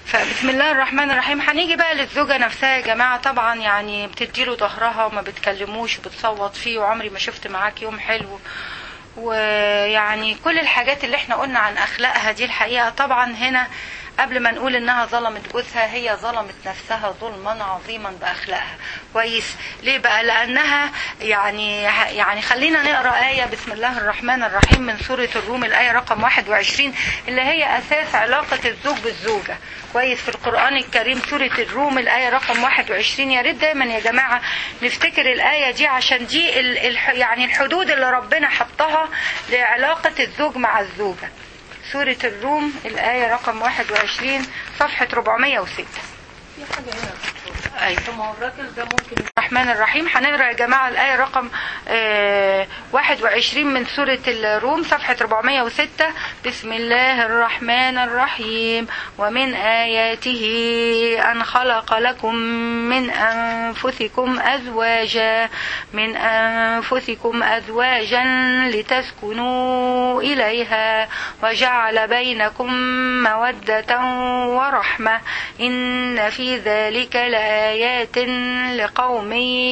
فبسم الله الرحمن الرحيم هنيجي بقى للزوجة نفسها يا جماعة طبعا يعني بتديله ظهرها وما بتكلموش وبتصوت فيه وعمري ما شفت معاك يوم حلو ويعني كل الحاجات اللي احنا قلنا عن اخلاقها دي الحقيقة طبعا هنا قبل ما نقول انها ظلمت جوزها هي ظلمت نفسها ظلما عظيما باخلاقها كويس ليه بقى لانها يعني يعني خلينا نقرا ايه بسم الله الرحمن الرحيم من سوره الروم الايه رقم 21 اللي هي اساس علاقه الزوج بالزوجه كويس في القران الكريم سوره الروم الايه رقم 21 يا ريت دايما يا جماعه نفتكر الايه دي عشان دي ال ال يعني الحدود اللي ربنا حطها لعلاقه الزوج مع الزوجه سورة الروم الآية رقم 21 صفحة 406 في حاجة هنا أيوة طب ما هو الراجل ده ممكن الرحمن الرحيم هنقرا يا جماعة الآية رقم آه 21 من سورة الروم صفحة 406 بسم الله الرحمن الرحيم ومن آياته أن خلق لكم من أنفسكم أزواجا من أنفسكم أزواجا لتسكنوا إليها وجعل بينكم مودة ورحمة إن في ذلك لآيات لقوم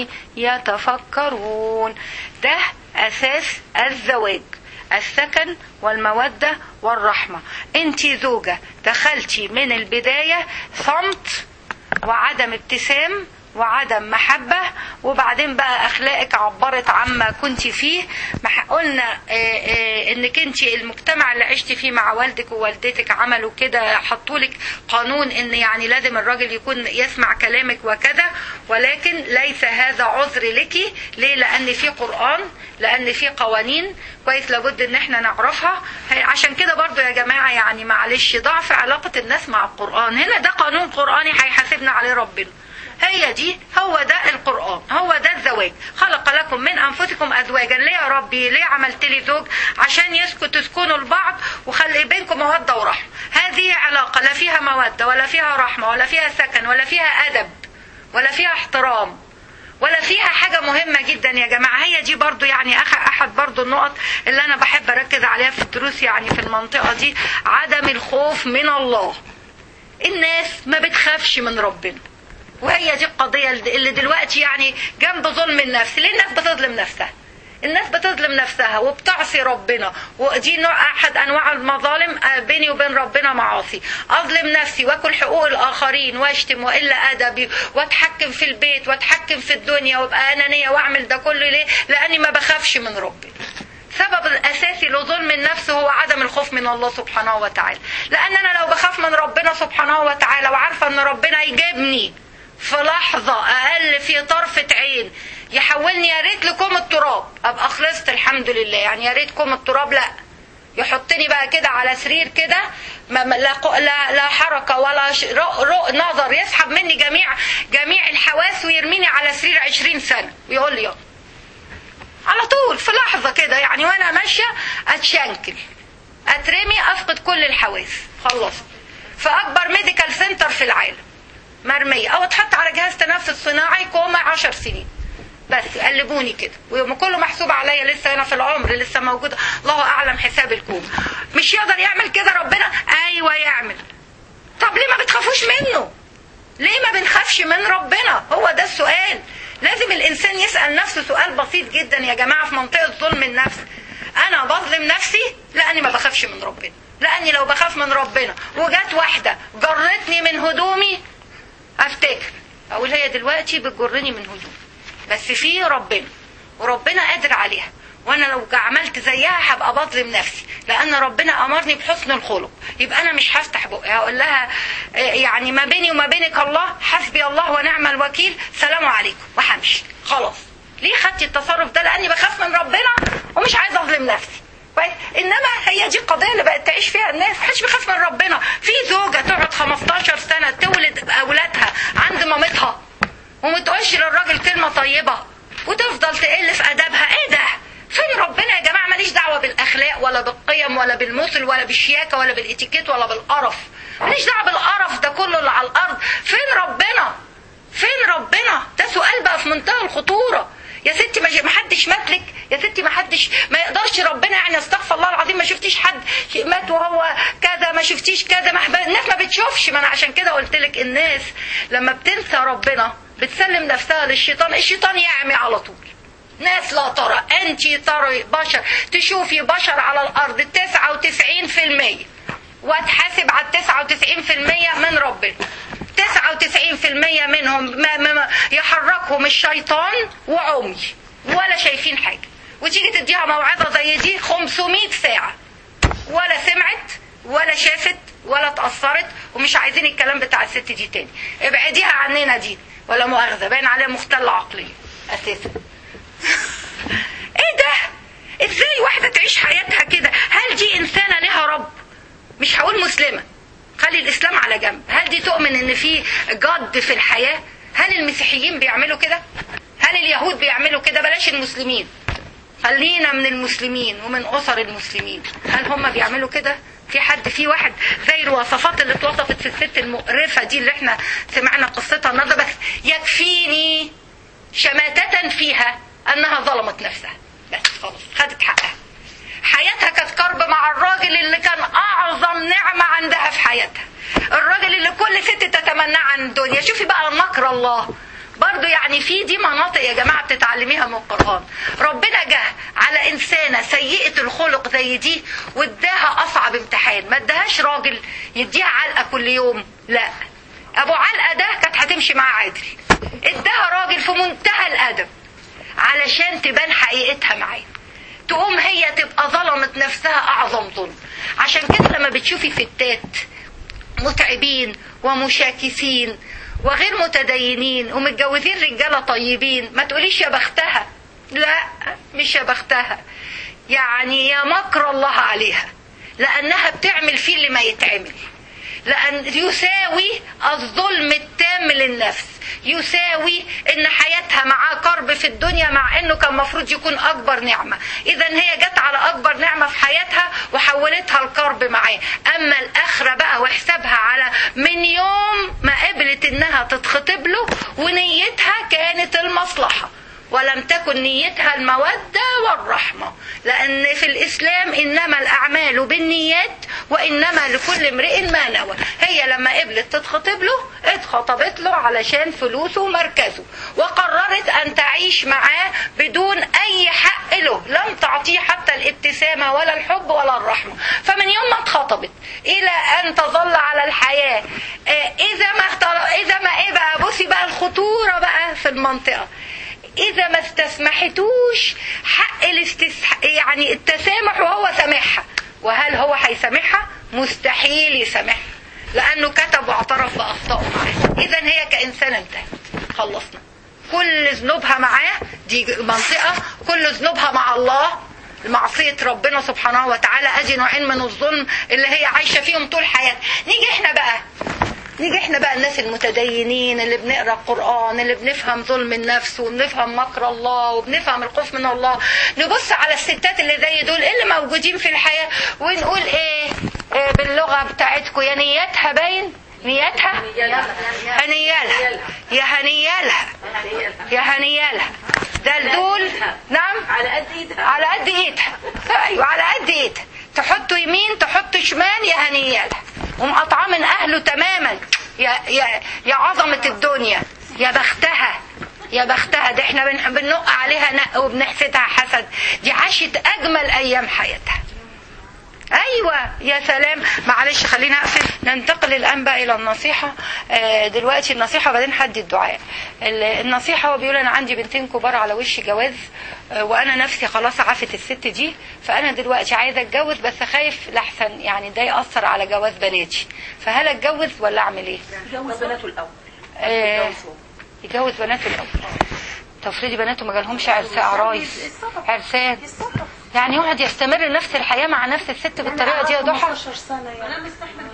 يتفكرون ده أساس الزواج السكن والمودة والرحمة انت زوجة دخلتي من البداية صمت وعدم ابتسام وعدم محبة وبعدين بقى أخلاقك عبرت عما كنت فيه قلنا انك انت المجتمع اللي عشت فيه مع والدك ووالدتك عملوا كده حطوا لك قانون ان يعني لازم الراجل يكون يسمع كلامك وكذا ولكن ليس هذا عذر لك ليه لان في قرآن لان في قوانين كويس لابد ان احنا نعرفها عشان كده برضو يا جماعة يعني معلش ضعف علاقة الناس مع القرآن هنا ده قانون قرآني هيحاسبنا عليه ربنا هي دي هو ده القرآن هو ده الزواج خلق لكم من أنفسكم أزواجا ليه يا ربي ليه عملت لي زوج عشان يسكت تسكنوا لبعض وخلي بينكم مودة ورحمة هذه علاقة لا فيها مودة ولا فيها رحمة ولا فيها سكن ولا فيها أدب ولا فيها احترام ولا فيها حاجة مهمة جدا يا جماعة هي دي برضو يعني أحد برضو النقط اللي أنا بحب أركز عليها في الدروس يعني في المنطقة دي عدم الخوف من الله الناس ما بتخافش من ربنا وهي دي القضية اللي دلوقتي يعني جنب ظلم النفس ليه الناس بتظلم نفسها الناس بتظلم نفسها وبتعصي ربنا ودي نوع احد انواع المظالم بيني وبين ربنا معاصي اظلم نفسي واكل حقوق الاخرين واشتم والا ادبي واتحكم في البيت واتحكم في الدنيا وابقى انانيه واعمل ده كله ليه لاني ما بخافش من ربنا السبب الاساسي لظلم النفس هو عدم الخوف من الله سبحانه وتعالى لان انا لو بخاف من ربنا سبحانه وتعالى وعارفه ان ربنا يجيبني في لحظة أقل في طرفة عين يحولني يا ريت لكم التراب أبقى خلصت الحمد لله يعني يا ريتكم التراب لا يحطني بقى كده على سرير كده لا, لا, لا حركة ولا رؤ رؤ نظر يسحب مني جميع جميع الحواس ويرميني على سرير عشرين سنة ويقول لي يلا على طول في لحظة كده يعني وأنا ماشية أتشنكل أترمي أفقد كل الحواس خلصت في أكبر ميديكال سنتر في العالم مرمية او اتحط على جهاز تنفس صناعي كوما عشر سنين بس قلبوني كده ويوم كله محسوب عليا لسه هنا في العمر لسه موجودة الله اعلم حساب الكوما مش يقدر يعمل كده ربنا ايوه يعمل طب ليه ما بتخافوش منه ليه ما بنخافش من ربنا هو ده السؤال لازم الانسان يسأل نفسه سؤال بسيط جدا يا جماعة في منطقة ظلم النفس انا بظلم نفسي لاني ما بخافش من ربنا لاني لو بخاف من ربنا وجات واحدة جرتني من هدومي افتكر اقول هي دلوقتي بتجرني من هدوم بس في ربنا وربنا قادر عليها وانا لو عملت زيها هبقى بظلم نفسي لان ربنا امرني بحسن الخلق يبقى انا مش هفتح بقي هقول لها يعني ما بيني وما بينك الله حسبي الله ونعم الوكيل سلام عليكم وهمشي خلاص ليه خدتي التصرف ده لاني بخاف من ربنا ومش عايزه اظلم نفسي كويس انما هي دي القضيه اللي بقت تعيش فيها الناس محدش بيخاف من ربنا في زوجه تقعد 15 سنه تولد اولادها عند مامتها وما تقولش للراجل كلمه طيبه وتفضل تقل في ادبها ايه ده فين ربنا يا جماعه ماليش دعوه بالاخلاق ولا بالقيم ولا بالمثل ولا بالشياكه ولا بالاتيكيت ولا بالقرف ماليش دعوه بالقرف ده كله اللي على الارض فين ربنا فين ربنا ده سؤال بقى في منتهى الخطوره يا ستي ما حدش ماتلك يا ستي ما حدش ما يقدرش ربنا يعني استغفر الله العظيم ما شفتيش حد مات وهو كذا ما شفتيش كذا ما الناس ما بتشوفش ما انا عشان كده قلت لك الناس لما بتنسى ربنا بتسلم نفسها للشيطان الشيطان يعمي على طول ناس لا ترى انت ترى بشر تشوفي بشر على الارض 99% وتحاسب على 99% من ربنا 99% منهم ما ما يحركهم الشيطان وعمي ولا شايفين حاجه وتيجي تديها موعظه زي دي 500 ساعه ولا سمعت ولا شافت ولا اتأثرت ومش عايزين الكلام بتاع الست دي تاني ابعديها عننا دي ولا مؤاخذة باين عليها مختلة عقلية أساسا ايه ده ازاي واحدة تعيش حياتها كده هل دي إنسانة لها رب مش هقول مسلمة خلي الإسلام على جنب هل دي تؤمن إن في جد في الحياة هل المسيحيين بيعملوا كده هل اليهود بيعملوا كده بلاش المسلمين خلينا من المسلمين ومن أسر المسلمين هل هم بيعملوا كده في حد في واحد زي الوصفات اللي اتوصفت في الست المقرفة دي اللي احنا سمعنا قصتها النهارده بس يكفيني شماتة فيها انها ظلمت نفسها بس خلاص خدت حقها حياتها كانت كرب مع الراجل اللي كان اعظم نعمة عندها في حياتها الراجل اللي كل ست تتمناه عن الدنيا شوفي بقى مكر الله برضو يعني في دي مناطق يا جماعة بتتعلميها من القرآن ربنا جه على إنسانة سيئة الخلق زي دي واداها أصعب امتحان ما اداهاش راجل يديها علقة كل يوم لا أبو علقة ده كانت هتمشي معاه عادل اداها راجل في منتهى الأدب علشان تبان حقيقتها معاه تقوم هي تبقى ظلمت نفسها أعظم ظلم عشان كده لما بتشوفي ستات متعبين ومشاكسين وغير متدينين ومتجوزين رجاله طيبين ما تقوليش يا بختها لا مش يا بختها يعني يا مكر الله عليها لانها بتعمل فيه اللي ما يتعمل لان يساوي الظلم التام للنفس يساوي ان حياتها معاه كرب في الدنيا مع انه كان المفروض يكون اكبر نعمه اذا هي جت على اكبر نعمه في حياتها وحولتها الكرب معاه اما الاخره بقى وحسابها على من يوم ما قبلت انها تتخطب له ونيتها كانت المصلحه ولم تكن نيتها المودة والرحمة لأن في الإسلام إنما الأعمال بالنيات وإنما لكل امرئ ما نوى هي لما قبلت تتخطب له اتخطبت له علشان فلوسه ومركزه وقررت أن تعيش معاه بدون أي حق له لم تعطيه حتى الابتسامة ولا الحب ولا الرحمة فمن يوم ما اتخطبت إلى أن تظل على الحياة إذا ما إذا ما إيه بقى بصي بقى الخطورة بقى في المنطقة اذا ما استسمحتوش حق الاستسح... يعني التسامح وهو سامحها وهل هو هيسامحها مستحيل يسامحها لانه كتب واعترف باخطائه معاه اذا هي كانسانه انتهت خلصنا كل ذنوبها معاه دي منطقه كل ذنوبها مع الله معصية ربنا سبحانه وتعالى ادي نوعين من الظلم اللي هي عايشة فيهم طول حياتها نيجي احنا بقى نيجي احنا بقى الناس المتدينين اللي بنقرا القران اللي بنفهم ظلم النفس وبنفهم مكر الله وبنفهم الخوف من الله نبص على الستات اللي زي دول اللي موجودين في الحياه ونقول ايه, إيه باللغه بتاعتكم يا نيتها باين نيتها هنيالها يا هنيالها يا هنيالها ده دول نعم على قد ايدها على قد ايدها ايوه على قد ايدها تحطه يمين تحطه شمال يا هنيالها ومقطعاه من اهله تماما يا يا يا عظمه الدنيا يا بختها يا بختها ده احنا بن- بننق عليها نق وبنحسدها حسد دي عاشت اجمل ايام حياتها ايوه يا سلام معلش خلينا اقفل ننتقل الان بقى الى النصيحه آه، دلوقتي النصيحه وبعدين حد الدعاء ال- النصيحه هو بيقول انا عندي بنتين كبار على وش جواز آه، وانا نفسي خلاص عافت الست دي فانا دلوقتي عايزه اتجوز بس خايف لحسن يعني ده ياثر على جواز بناتي فهل اتجوز ولا اعمل ايه؟ جوز بناته الاول آه، يجوز بناته الاول تفرضي بناته ما جالهمش عرس عرايس عرسان يعني يقعد يستمر نفس الحياه مع نفس الست بالطريقه دي يا ضحى 15 سنه يعني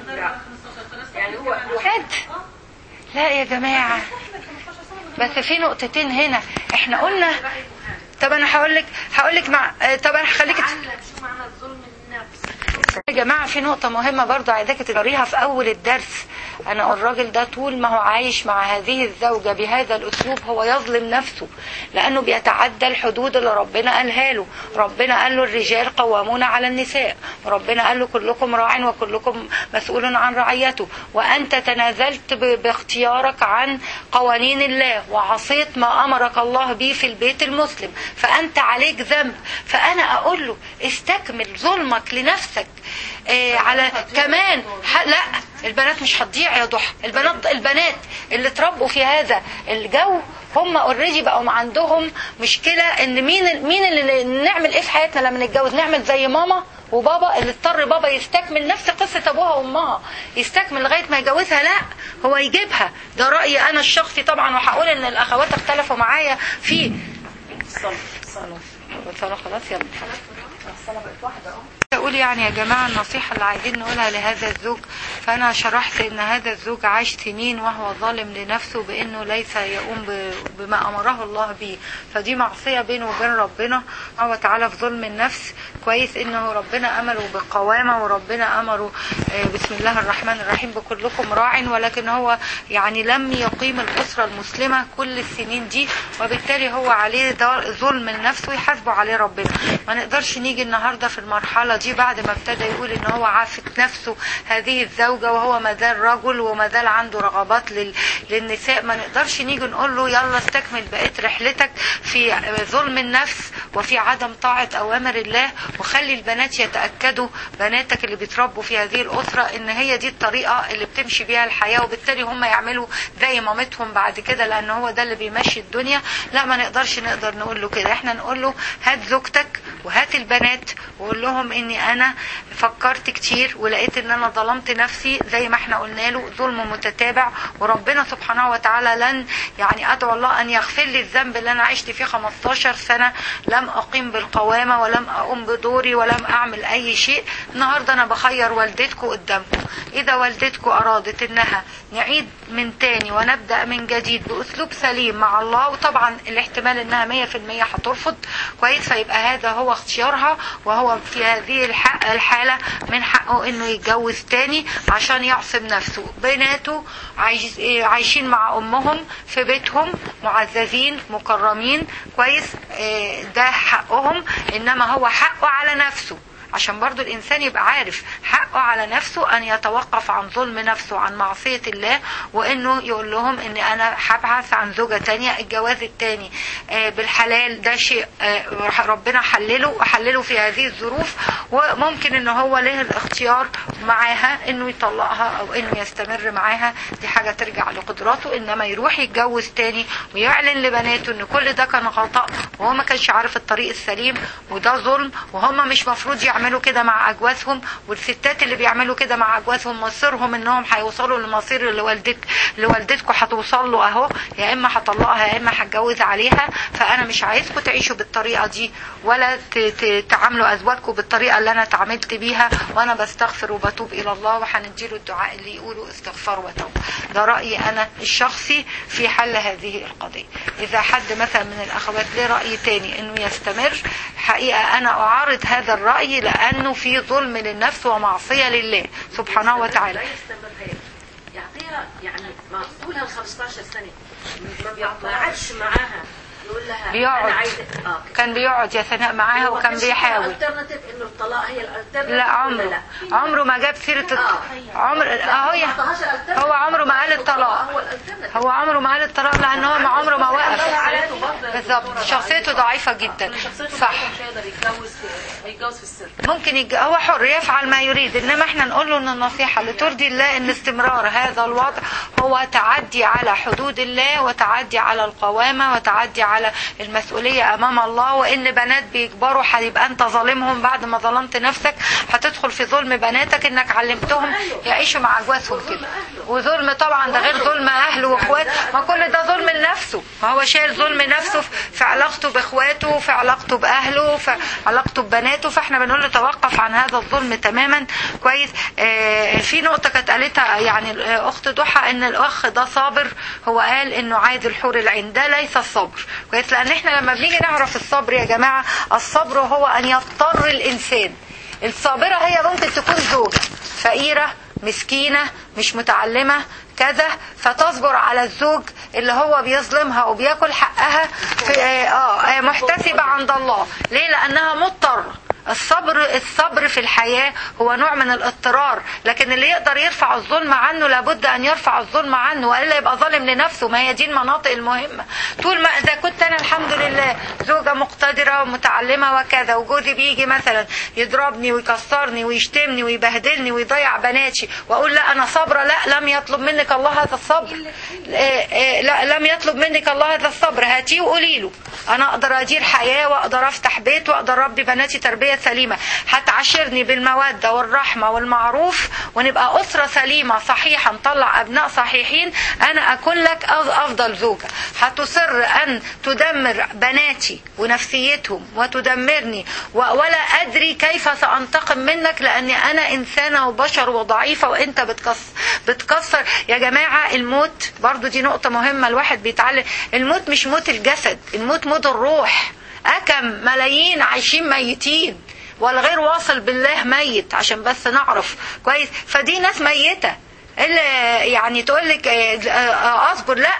يعني هو هو بجد لا يا جماعة بس في نقطتين هنا احنا قلنا طب انا هقول لك هقول لك مع اه، طب انا هخليك ت- شو معنى الظلم النفس يا جماعة في نقطة مهمة برضو عايزاك تقريها في أول الدرس انا الراجل ده طول ما هو عايش مع هذه الزوجة بهذا الاسلوب هو يظلم نفسه لانه بيتعدى الحدود اللي ربنا قالها له ربنا قال له الرجال قوامون على النساء وربنا قال له كلكم راع وكلكم مسؤول عن رعيته وانت تنازلت ب- باختيارك عن قوانين الله وعصيت ما امرك الله به في البيت المسلم فانت عليك ذنب فانا اقول له استكمل ظلمك لنفسك آه على كمان ح- لا البنات مش هتضيع يا ضحى البنات البنات اللي اتربوا في هذا الجو هم اوريدي بقوا عندهم مشكله ان مين مين اللي نعمل ايه في حياتنا لما نتجوز نعمل زي ماما وبابا اللي اضطر بابا يستكمل نفس قصه ابوها وامها يستكمل لغايه ما يجوزها لا هو يجيبها ده رايي انا الشخصي طبعا وهقول ان الاخوات اختلفوا معايا في الصلاة الصلاة الصلاة خلاص يلا أقول يعني يا جماعة النصيحة اللي عايزين نقولها لهذا الزوج فأنا شرحت إن هذا الزوج عاش سنين وهو ظالم لنفسه بإنه ليس يقوم ب- بما أمره الله به فدي معصية بينه وبين ربنا سبحانه وتعالى في ظلم النفس كويس إنه ربنا أمره بالقوامة وربنا أمره آه، بسم الله الرحمن الرحيم بكلكم راع ولكن هو يعني لم يقيم الأسرة المسلمة كل السنين دي وبالتالي هو عليه ض- ظلم النفس ويحاسبه عليه ربنا ما نقدرش نيجي النهارده في المرحله دي بعد ما ابتدى يقول ان هو عافت نفسه هذه الزوجه وهو ما زال رجل وما زال عنده رغبات لل... للنساء ما نقدرش نيجي نقول له يلا استكمل بقيه رحلتك في ظلم النفس وفي عدم طاعه اوامر الله وخلي البنات يتاكدوا بناتك اللي بيتربوا في هذه الاسره ان هي دي الطريقه اللي بتمشي بيها الحياه وبالتالي هم يعملوا زي مامتهم بعد كده لان هو ده اللي بيمشي الدنيا لا ما نقدرش نقدر نقول له كده احنا نقول له هات زوجتك وهات البنات وقول لهم اني انا فكرت كتير ولقيت ان انا ظلمت نفسي زي ما احنا قلنا له ظلم متتابع وربنا سبحانه وتعالى لن يعني ادعو الله ان يغفر لي الذنب اللي انا عشت فيه 15 سنه لم اقيم بالقوامه ولم اقوم بدوري ولم اعمل اي شيء النهارده انا بخير والدتكم قدامكم اذا والدتكم ارادت انها نعيد من تاني ونبدا من جديد باسلوب سليم مع الله وطبعا الاحتمال انها 100% هترفض كويس فيبقى هذا هو اختيارها وهو في هذه الحق الحاله من حقه انه يتجوز تاني عشان يعصم نفسه بناته عايش إيه، عايشين مع امهم في بيتهم معززين مكرمين كويس إيه، ده حقهم انما هو حقه على نفسه عشان برضو الإنسان يبقى عارف حقه على نفسه أن يتوقف عن ظلم نفسه عن معصية الله وإنه يقول لهم إن أنا هبحث عن زوجة تانية الجواز التاني آه، بالحلال ده شيء آه، ربنا حلله وحلله في هذه الظروف وممكن إن هو له الاختيار معاها إنه يطلقها أو إنه يستمر معاها دي حاجة ترجع لقدراته إنما يروح يتجوز تاني ويعلن لبناته إن كل ده كان خطأ وهو ما كانش عارف الطريق السليم وده ظلم وهم مش مفروض يعملوا كده مع اجوازهم والستات اللي بيعملوا كده مع اجوازهم مصيرهم انهم هيوصلوا للمصير اللي والدت اللي والدتكم هتوصل له اهو يا اما هطلقها يا اما هتجوز عليها فانا مش عايزكم تعيشوا بالطريقه دي ولا ت- ت- تعاملوا ازواجكم بالطريقه اللي انا اتعاملت بيها وانا بستغفر وبتوب الى الله وهنديله الدعاء اللي يقولوا استغفار وتوب ده رايي انا الشخصي في حل هذه القضيه اذا حد مثلا من الاخوات ليه راي تاني انه يستمر حقيقه انا اعارض هذا الراي لانه في ظلم للنفس ومعصيه لله سبحانه وتعالى لا يستمر هيك يعطيها يعني معقولها ال 15 سنة ما بيعط- ما قعدش معاها يقول لها بيقعد. أنا عايزة اه كان بيقعد يا ثناء معاها هو وكان كانش بيحاول الالترناتيف انه الطلاق هي الالترناتيف لا ولا عمره لا عمره ما جاب سيرة الط- آه. عمر اهو يا- هو عمره ما قال الطلاق هو الالترناتيف هو عمره ما قال الطلاق لان هو ما عمره ما وقف شخصيته برضه بالظبط شخصيته ضعيفة جدا شخصيته صح مش هيقدر يتجوز هيتجوز في السر ممكن يج... هو حر يفعل ما يريد انما احنا نقول له ان النصيحة اللي ترضي الله ان استمرار هذا الوضع هو تعدي على حدود الله وتعدي على القوامة وتعدي على المسؤولية امام الله وان بنات بيكبروا هيبقى انت ظالمهم بعد ما ظلمت نفسك هتدخل في ظلم بناتك انك علمتهم يعيشوا مع اجوازهم كده وظلم طبعا ده غير ظلم اهله واخوات ما كل ده ظلم لنفسه ما هو شايل ظلم نفسه في علاقته باخواته في علاقته باهله في علاقته ببناته فاحنا بنقول له توقف عن هذا الظلم تماما كويس آه في نقطه كانت قالتها يعني آه، اخت ضحى ان الاخ ده صابر هو قال انه عايز الحور العين ده ليس الصبر كويس لان احنا لما بنيجي نعرف الصبر يا جماعه الصبر هو ان يضطر الانسان الصابرة هي ممكن تكون زوجة فقيرة مسكينة مش متعلمة كذا فتصبر على الزوج اللي هو بيظلمها وبياكل حقها في اه آه، محتسبة عند الله ليه لأنها مضطرة الصبر الصبر في الحياة هو نوع من الاضطرار لكن اللي يقدر يرفع الظلم عنه لابد أن يرفع الظلم عنه وإلا يبقى ظالم لنفسه ما هي دي المناطق المهمة طول ما إذا كنت أنا الحمد لله زوجة مقتدرة ومتعلمة وكذا وجوزي بيجي مثلا يضربني ويكسرني ويشتمني ويبهدلني ويضيع بناتي وأقول لا أنا صابرة لا لم يطلب منك الله هذا الصبر إيه إيه لا لم يطلب منك الله هذا الصبر هاتيه وقولي له أنا أقدر أدير حياة وأقدر أفتح بيت وأقدر أربي بناتي تربية سليمة هتعاشرني بالمودة والرحمة والمعروف ونبقى أسرة سليمة صحيحة نطلع أبناء صحيحين أنا أكون لك أف- أفضل زوجة هتصر أن تدمر بناتي ونفسيتهم وتدمرني و- ولا أدري كيف سأنتقم منك لأني أنا إنسانة وبشر وضعيفة وأنت بتكسر, بتكسر يا جماعة الموت برضو دي نقطة مهمة الواحد بيتعلم الموت مش موت الجسد الموت موت الروح أكم ملايين عايشين ميتين والغير واصل بالله ميت عشان بس نعرف كويس فدي ناس ميتة اللي يعني تقول لك اصبر لا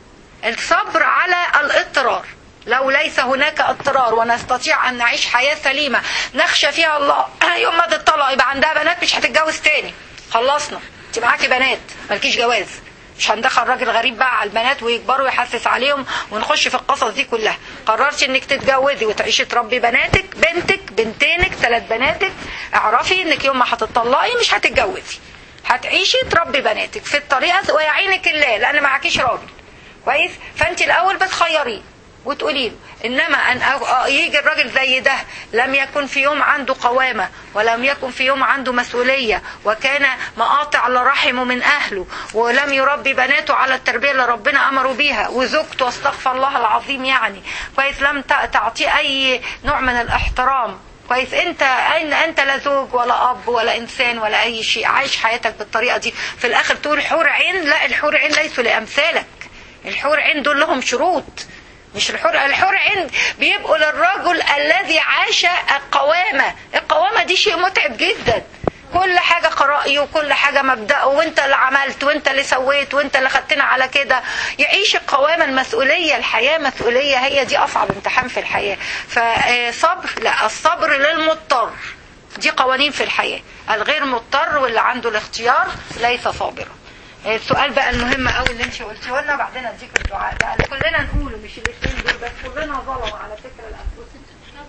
الصبر على الاضطرار لو ليس هناك اضطرار ونستطيع ان نعيش حياة سليمة نخشى فيها الله يوم ما تطلق يبقى عندها بنات مش هتتجوز تاني خلصنا انت معاكي بنات مالكيش جواز مش هندخل راجل غريب بقى على البنات ويكبروا ويحسس عليهم ونخش في القصص دي كلها قررتي انك تتجوزي وتعيشي تربي بناتك بنتك بنتينك ثلاث بناتك اعرفي انك يوم ما هتطلقي مش هتتجوزي هتعيشي تربي بناتك في الطريقه ويعينك الله لان معكيش راجل كويس فانت الاول بتخيريه وتقولي له انما ان أ- يجي الراجل زي ده لم يكن في يوم عنده قوامه ولم يكن في يوم عنده مسؤوليه وكان مقاطع لرحمه من اهله ولم يربي بناته على التربيه اللي ربنا امره بيها وزوجته استغفر الله العظيم يعني كويس لم ت- تعطيه اي نوع من الاحترام كويس انت اين انت لا زوج ولا اب ولا انسان ولا اي شيء عايش حياتك بالطريقه دي في الاخر تقول حور عين لا الحور عين ليسوا لامثالك الحور عين دول لهم شروط مش الحور الحور عين بيبقوا للرجل الذي عاش القوامة القوامة دي شيء متعب جدا كل حاجة قرائي وكل حاجة مبدأه وانت اللي عملت وانت اللي سويت وانت اللي خدتنا على كده يعيش القوامة المسؤولية الحياة مسؤولية هي دي أصعب امتحان في الحياة فصبر لا الصبر للمضطر دي قوانين في الحياة الغير مضطر واللي عنده الاختيار ليس صابرا السؤال بقى المهم قوي اللي انت قلتيه لنا بعدين اديك الدعاء بقى اللي كلنا نقوله مش الاثنين دول بس كلنا ظلموا على فكره الانفس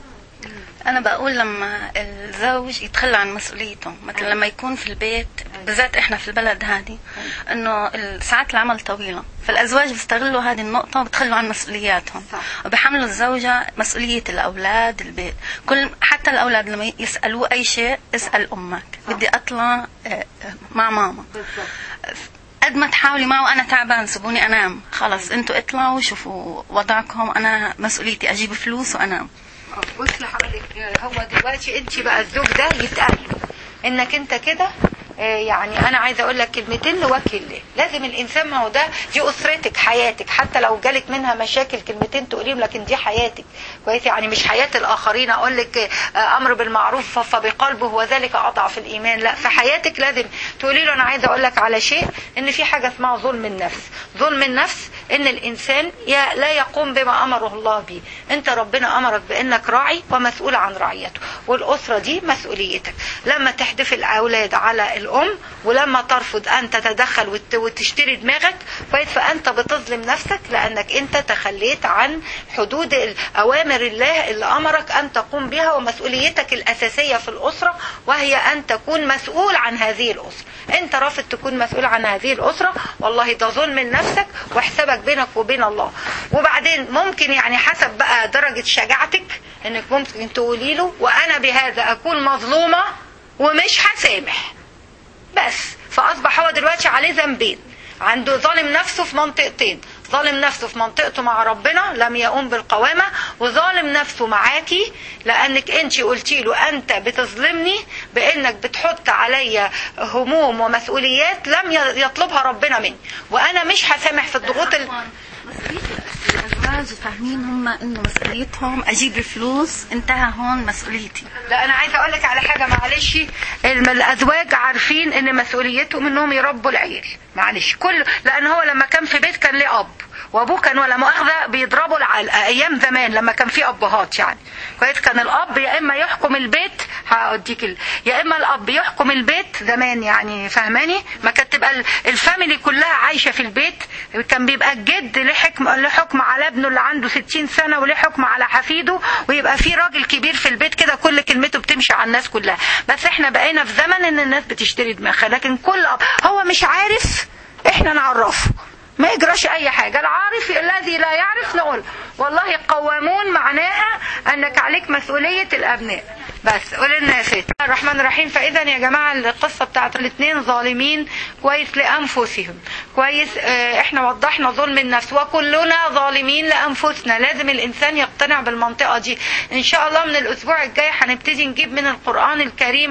أنا بقول لما الزوج يتخلى عن مسؤوليته مثلا لما يكون في البيت بالذات إحنا في البلد هذه إنه ساعات العمل طويلة فالأزواج بيستغلوا هذه النقطة وبتخلوا عن مسؤولياتهم صح. وبحملوا الزوجة مسؤولية الأولاد البيت كل حتى الأولاد لما يسألوه أي شيء اسأل أمك بدي أطلع آه، آه، مع ماما بالظبط قد ما تحاولي معه انا تعبان سيبوني انام خلص انتوا اطلعوا شوفوا وضعكم انا مسؤوليتي اجيب فلوس وانام اه، بص لحضرتك هو دلوقتي انت بقى الزوج ده يتقل انك انت كده اه، يعني انا عايزه اقول لك كلمتين لوجه الله لازم الانسان ما هو ده دي اسرتك حياتك حتى لو جالك منها مشاكل كلمتين تقوليهم لكن دي حياتك كويس يعني مش حياه الاخرين اقول لك اه، امر بالمعروف فبقلبه وذلك اضعف الايمان لا في حياتك لازم تقولي له انا عايزه اقول لك على شيء ان في حاجه اسمها ظلم النفس ظلم النفس ان الانسان يا- لا يقوم بما امره الله به انت ربنا امرك بانك راعي ومسؤول عن رعيته والاسره دي مسؤوليتك لما تحدف الاولاد على الام ولما ترفض ان تتدخل وت- وتشتري دماغك كويس فانت بتظلم نفسك لانك انت تخليت عن حدود ال- اوامر الله اللي امرك ان تقوم بها ومسؤوليتك الاساسيه في الاسره وهي ان تكون مسؤول عن هذه الاسره انت رافض تكون مسؤول عن هذه الاسره والله ده ظلم لنفسك وحسابك بينك وبين الله وبعدين ممكن يعني حسب بقى درجه شجاعتك انك ممكن تقولي له وانا بهذا اكون مظلومه ومش هسامح بس فاصبح هو دلوقتي عليه ذنبين عنده ظالم نفسه في منطقتين ظالم نفسه في منطقته مع ربنا لم يقوم بالقوامة وظالم نفسه معاكي لأنك أنت قلتي له أنت بتظلمني بأنك بتحط عليا هموم ومسؤوليات لم يطلبها ربنا مني وأنا مش هسامح في الضغوط ال... الازواج فاهمين هم انه مسؤوليتهم اجيب الفلوس انتهى هون مسؤوليتي لا انا عايزه اقول لك على حاجه معلش الم- الازواج عارفين ان مسؤوليتهم انهم يربوا العيال معلش كل لان هو لما كان في بيت كان ليه اب وابوه كان ولا مؤاخذه بيضربوا العلقه ايام زمان لما كان في ابهات يعني كويس كان الاب يا اما يحكم البيت هاديك ال... يا اما الاب يحكم البيت زمان يعني فاهماني ما كانت تبقى ال- الفاميلي كلها عايشه في البيت كان بيبقى الجد له حكم له حكم على ابنه اللي عنده 60 سنه وله حكم على حفيده ويبقى في راجل كبير في البيت كده كل كلمته بتمشي على الناس كلها بس احنا بقينا في زمن ان الناس بتشتري دماغها لكن كل اب هو مش عارف احنا نعرفه ما يجراش اي حاجه العارف الذي لا يعرف نقول والله قوامون معناها انك عليك مسؤوليه الابناء بس قول لنا يا ست الرحمن الرحيم فاذا يا جماعه القصه بتاعت الاثنين ظالمين كويس لانفسهم كويس اه احنا وضحنا ظلم النفس وكلنا ظالمين لانفسنا لازم الانسان يقتنع بالمنطقه دي ان شاء الله من الاسبوع الجاي هنبتدي نجيب من القران الكريم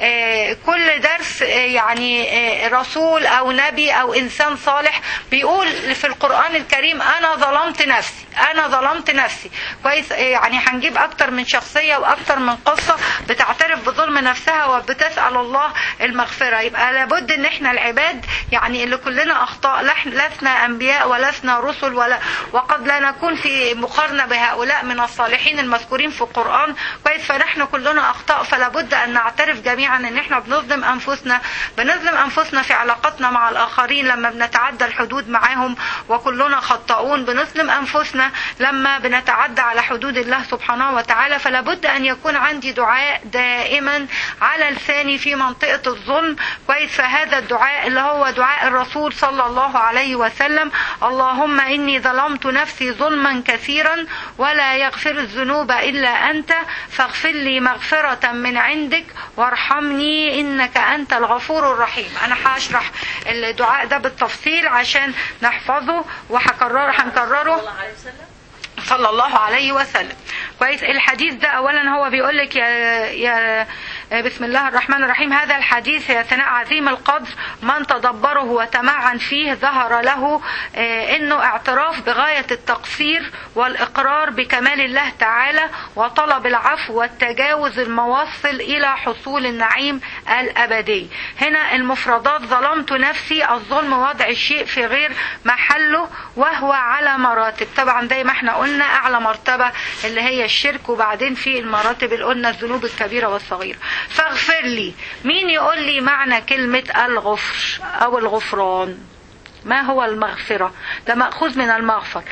اه كل درس اه يعني اه رسول او نبي او انسان صالح بيقول في القران الكريم انا ظلمت نفسي انا ظلمت نفسي كويس اه يعني هنجيب اكتر من شخصيه واكتر من قصه بتعترف بظلم نفسها وبتسال الله المغفره يبقى لابد ان احنا العباد يعني اللي كلنا اخطاء لح- لسنا انبياء ولسنا رسل ولا وقد لا نكون في مقارنه بهؤلاء من الصالحين المذكورين في القران كويس فنحن كلنا اخطاء فلا بد ان نعترف جميعا ان احنا بنظلم انفسنا بنظلم انفسنا في علاقتنا مع الاخرين لما بنتعدى الحدود معاهم وكلنا خطاؤون بنظلم انفسنا لما بنتعدى على حدود الله سبحانه وتعالى فلا بد ان يكون عندي دعاء دائما على لساني في منطقه الظلم كويس فهذا الدعاء اللي هو دعاء الرسول صلى الله عليه وسلم اللهم اني ظلمت نفسي ظلما كثيرا ولا يغفر الذنوب الا انت فاغفر لي مغفره من عندك وارحمني انك انت الغفور الرحيم انا هشرح الدعاء ده بالتفصيل عشان نحفظه وهكرره هنكرره الله عليه وسلم صلى الله عليه وسلم كويس الحديث ده اولا هو بيقول لك يا يا بسم الله الرحمن الرحيم هذا الحديث يا ثناء عظيم القدر من تدبره وتمعن فيه ظهر له آه، انه اعتراف بغايه التقصير والاقرار بكمال الله تعالى وطلب العفو والتجاوز الموصل الى حصول النعيم الابدي هنا المفردات ظلمت نفسي الظلم وضع الشيء في غير محله وهو على مراتب طبعا زي ما احنا قلنا اعلى مرتبه اللي هي الشرك وبعدين في المراتب اللي قلنا الذنوب الكبيره والصغيره فاغفر لي مين يقول لي معنى كلمه الغفر او الغفران ما هو المغفره ده ماخوذ من المغفر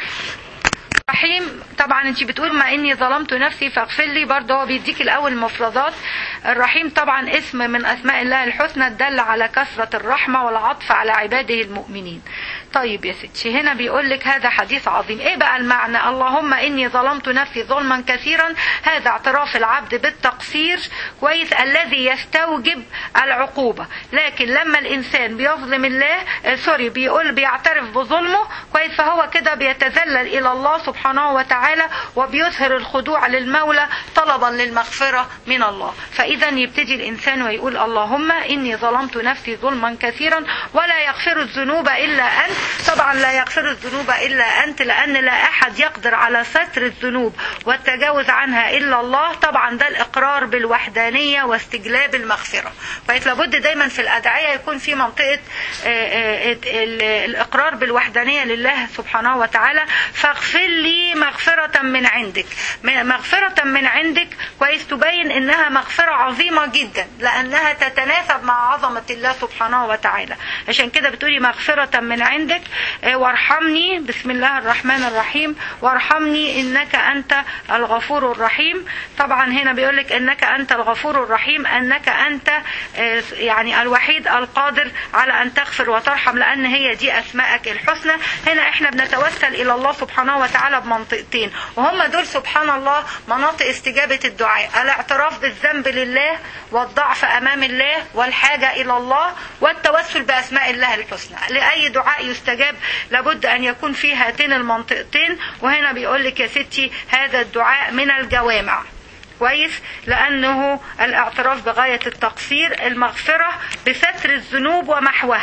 رحيم طبعا انت بتقول ما اني ظلمت نفسي فاغفر لي برضه هو بيديك الاول مفردات الرحيم طبعا اسم من اسماء الله الحسنى الدل على كثره الرحمه والعطف على عباده المؤمنين طيب يا ستي هنا بيقول لك هذا حديث عظيم ايه بقى المعنى اللهم اني ظلمت نفسي ظلما كثيرا هذا اعتراف العبد بالتقصير كويس الذي يستوجب العقوبه لكن لما الانسان بيظلم الله آه، سوري بيقول بيعترف بظلمه كويس فهو كده بيتذلل الى الله سبحانه وتعالى وبيظهر الخضوع للمولى طلبا للمغفره من الله فاذا يبتدي الانسان ويقول اللهم اني ظلمت نفسي ظلما كثيرا ولا يغفر الذنوب الا انت طبعا لا يغفر الذنوب الا انت لان لا احد يقدر على ستر الذنوب والتجاوز عنها الا الله طبعا ده الاقرار بالوحدانيه واستجلاب المغفره فإذ لابد دايما في الادعيه يكون في منطقه آه، آه، ال- الاقرار بالوحدانيه لله سبحانه وتعالى فاغفر لي مغفره من عندك م- مغفره من عندك كويس تبين انها مغفره عظيمه جدا لانها تتناسب مع عظمه الله سبحانه وتعالى عشان كده بتقولي مغفره من عندك آه، وارحمني بسم الله الرحمن الرحيم وارحمني انك انت الغفور الرحيم طبعا هنا بيقول لك انك انت الغفور الرحيم انك انت آه، يعني الوحيد القادر على ان تغفر وترحم لان هي دي اسمائك الحسنى هنا احنا بنتوسل الى الله سبحانه وتعالى بمنطقتين وهم دول سبحان الله مناطق استجابه الدعاء الاعتراف بالذنب لله والضعف امام الله والحاجه الى الله والتوسل باسماء الله الحسنى لاي دعاء يستجاب لابد ان يكون فيه هاتين المنطقتين وهنا بيقول لك يا ستي هذا الدعاء من الجوامع كويس لانه الاعتراف بغايه التقصير المغفره بستر الذنوب ومحوها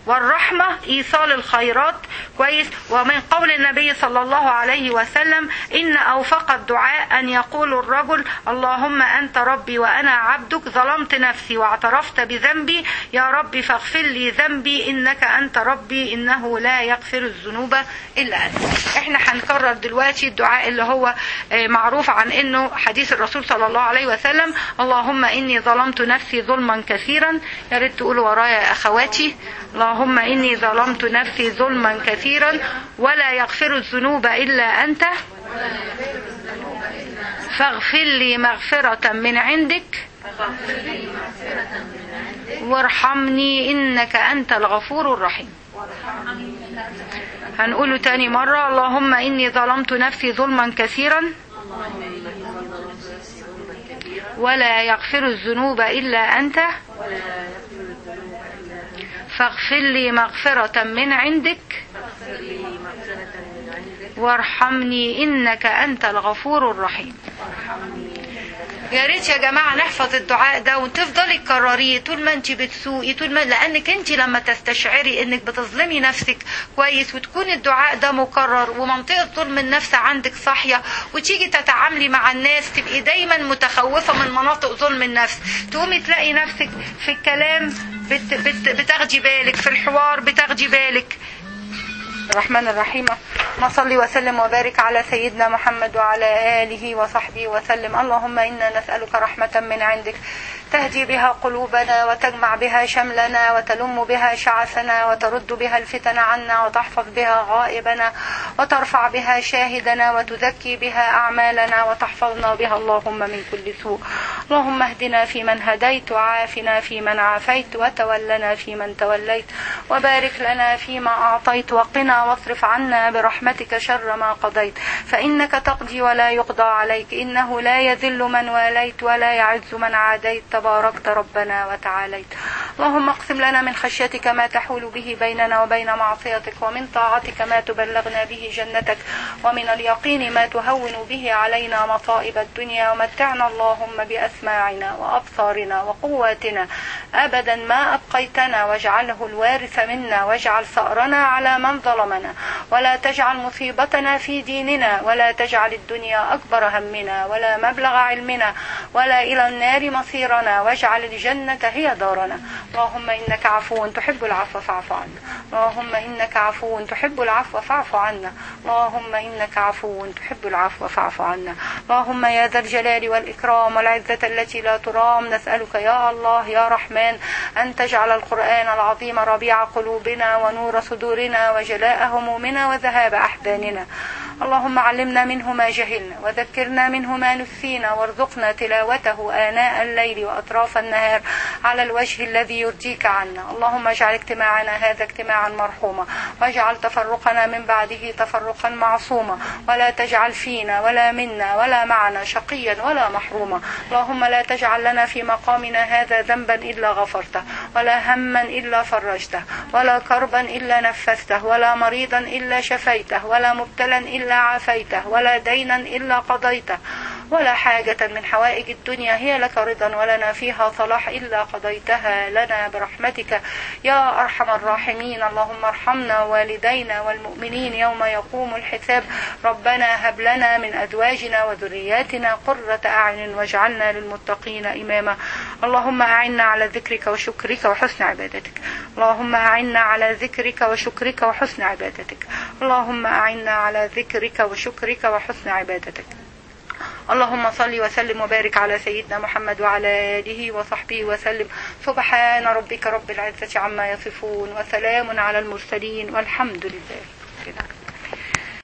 والرحمة إيصال الخيرات كويس ومن قول النبي صلى الله عليه وسلم إن أوفق الدعاء أن يقول الرجل اللهم أنت ربي وأنا عبدك ظلمت نفسي واعترفت بذنبي يا ربي فاغفر لي ذنبي إنك أنت ربي إنه لا يغفر الذنوب إلا أنت إحنا هنكرر دلوقتي الدعاء اللي هو آه، معروف عن إنه حديث الرسول صلى الله عليه وسلم اللهم إني ظلمت نفسي ظلما كثيرا يا ريت تقولوا ورايا يا أخواتي اللهم إني ظلمت نفسي ظلما كثيرا ولا يغفر الذنوب إلا أنت فاغفر لي مغفرة من عندك وارحمني إنك أنت الغفور الرحيم هنقوله تاني مرة اللهم إني ظلمت نفسي ظلما كثيرا ولا يغفر الذنوب إلا أنت فاغفر لي مغفرة من عندك وارحمني إنك أنت الغفور الرحيم يا ريت يا جماعة نحفظ الدعاء ده وتفضلي تكرريه طول ما انت بتسوقي طول ما لانك انت لما تستشعري انك بتظلمي نفسك كويس وتكون الدعاء ده مكرر ومنطقة ظلم النفس عندك صاحية وتيجي تتعاملي مع الناس تبقي دايما متخوفة من مناطق ظلم النفس تقومي تلاقي نفسك في الكلام بت بت بتاخدي بالك في الحوار بتاخدي بالك الرحمن الرحيم اللهم صل وسلم وبارك على سيدنا محمد وعلى آله وصحبه وسلم اللهم إنا نسألك رحمة من عندك تهدي بها قلوبنا وتجمع بها شملنا وتلم بها شعثنا وترد بها الفتن عنا وتحفظ بها غائبنا وترفع بها شاهدنا وتزكي بها أعمالنا وتحفظنا بها اللهم من كل سوء اللهم اهدنا فيمن هديت وعافنا فيمن عافيت وتولنا فيمن توليت وبارك لنا فيما أعطيت وقنا واصرف عنا برحمتك شر ما قضيت فإنك تقضي ولا يقضى عليك إنه لا يذل من واليت ولا يعز من عاديت تباركت ربنا وتعاليت اللهم اقسم لنا من خشيتك ما تحول به بيننا وبين معصيتك ومن طاعتك ما تبلغنا به جنتك ومن اليقين ما تهون به علينا مصائب الدنيا ومتعنا اللهم بأسماعنا وأبصارنا وقواتنا أبدا ما أبقيتنا واجعله الوارث منا واجعل ثأرنا على من ظلمنا ولا تجعل مصيبتنا في ديننا ولا تجعل الدنيا أكبر همنا ولا مبلغ علمنا ولا إلى النار مصيرنا واجعل الجنة هي دارنا اللهم إنك عفو تحب العفو فاعف عنا اللهم إنك عفو تحب العفو فاعف عنا اللهم إنك عفو تحب العفو فاعف عنا اللهم يا ذا الجلال والإكرام والعزة التي لا ترام نسألك يا الله يا رحمن أن تجعل القرآن العظيم ربيع قلوبنا ونور صدورنا وجلاء همومنا وذهاب أحزاننا اللهم علمنا منه ما جهلنا وذكرنا منه ما نسينا وارزقنا تلاوته آناء الليل وأطراف النهار على الوجه الذي يرضيك عنا اللهم اجعل اجتماعنا هذا اجتماعا مرحوما واجعل تفرقنا من بعده تفرقا معصوما ولا تجعل فينا ولا منا ولا معنا شقيا ولا محروما اللهم لا تجعل لنا في مقامنا هذا ذنبا إلا غفرته ولا هما إلا فرجته ولا كربا إلا نفسته ولا مريضا إلا شفيته ولا مبتلا إلا عافيته ولا دينا إلا قضيته ولا حاجة من حوائج الدنيا هي لك رضا ولنا فيها صلاح إلا قضيتها لنا برحمتك يا أرحم الراحمين اللهم ارحمنا والدينا والمؤمنين يوم يقوم الحساب ربنا هب لنا من أزواجنا وذرياتنا قرة أعين واجعلنا للمتقين إماما اللهم أعنا على ذكرك وشكرك وحسن عبادتك اللهم أعنا على ذكرك وشكرك وحسن عبادتك اللهم أعنا على ذكرك وشكرك وحسن عبادتك اللهم صل وسلم وبارك على سيدنا محمد وعلى آله وصحبه وسلم سبحان ربك رب العزة عما يصفون وسلام على المرسلين والحمد لله